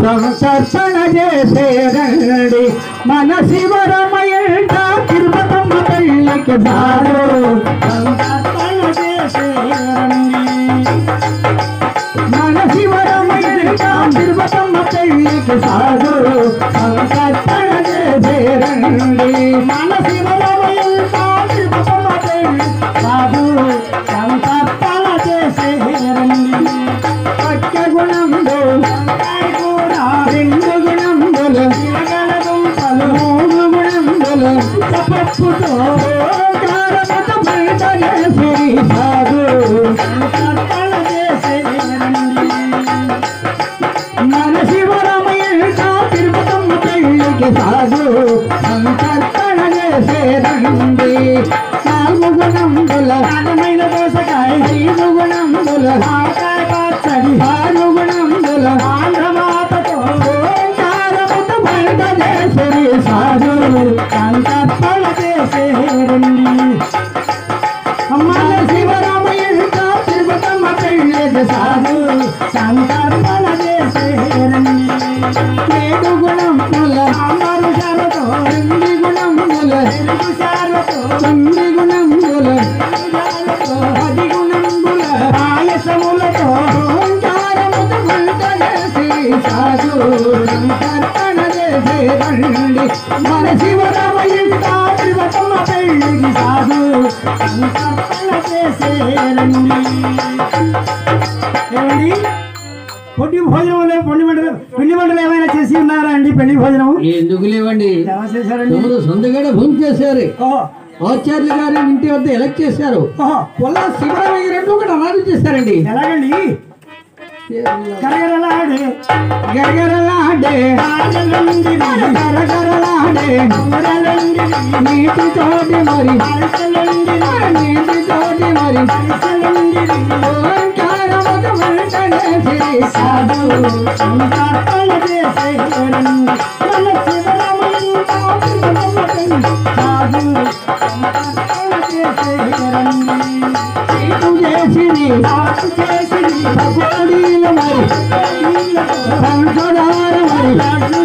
సంకర్షణ చేసేరండి మన శివరమయ్యంట తిరుపతమ్మ పెళ్ళికి సారు సంకర్షణ చేసేరండి మన శివరమయ్యంట తిరుపతమ్మ పెళ్ళికి సారు సంకర్షణ చేసేరండి మన శివరమయ్యంట తిరుపతమ్మ పెళ్ళి సారు సంకర్షణ చేసేరండి పచ్చ గుణంబు కూడా రెండు గుణంబులు తిరగలదుంపలు మూడు గుణంబులు పప్పుతో కారమత బయట చేసి సాగు సంకర్షణ చేసేరండి మన శివరామయ్య తిరుపతమ్మ పెళ్ళికి సాగు సంకర్షణ చేసేదండి నాలుగు గుణంబుల నాగమైన దోసకాయ ఐదు గుణంబుల ఆకాయ పచ్చడి ఆరు గుణంబుల ఆంధ్రమాతతో ఓంకారముత బయట చేసేది సాగు సంకర్షణ చేసేరండి అమ్మ శివరామయ్య తిరుపతమ్మ పెళ్ళికి సాగు సంకర్షణ చేసేరండి ఏడు గుణముల అమరు శాలతో ఎనిమిది గుణముల ఎరుగు శాలతో తొమ్మిది గుణముల పది గుణముల ఆయాసములతో ఓంకారముతో వంట చేసి సాగు సంకర్షణ చేసేరండి మన శివరామయ్య తిరుపతమ్మ పెళ్ళికి సాగు సంకర్షణ చేసేరండి ఏమండి పొట్టి భోజనం పొండి మంటలు పిండి మంటలు ఏమైనా చేసి ఉన్నారా అండి పెళ్లి భోజనం ఎందుకు లేవండి ఎలా చేశారండి తమరు సొంతగానే భూమి చేశారు ఓహో ఆచార్యులు గారి ఇంటి వద్ద ఎలక్ట్ చేశారు ఓహో పొల్ల శివరామయ్య రెండు ఒకటి అనాథ చేశారండి ఎలాగండి గరగరలాడే గరగరలాడే గరగరలాడే నీటి తోటి మరి నీటి తోటి మరి ఓంకారముతో వెంటనే సాధు సంకల్పన చేసేరండి మన శివరామయ్య సాధు సంకల్పన చేసేరండి సీటు చేసిని సాకు చేసిని పకోడీలు మరి పంచదార మరి లడ్డు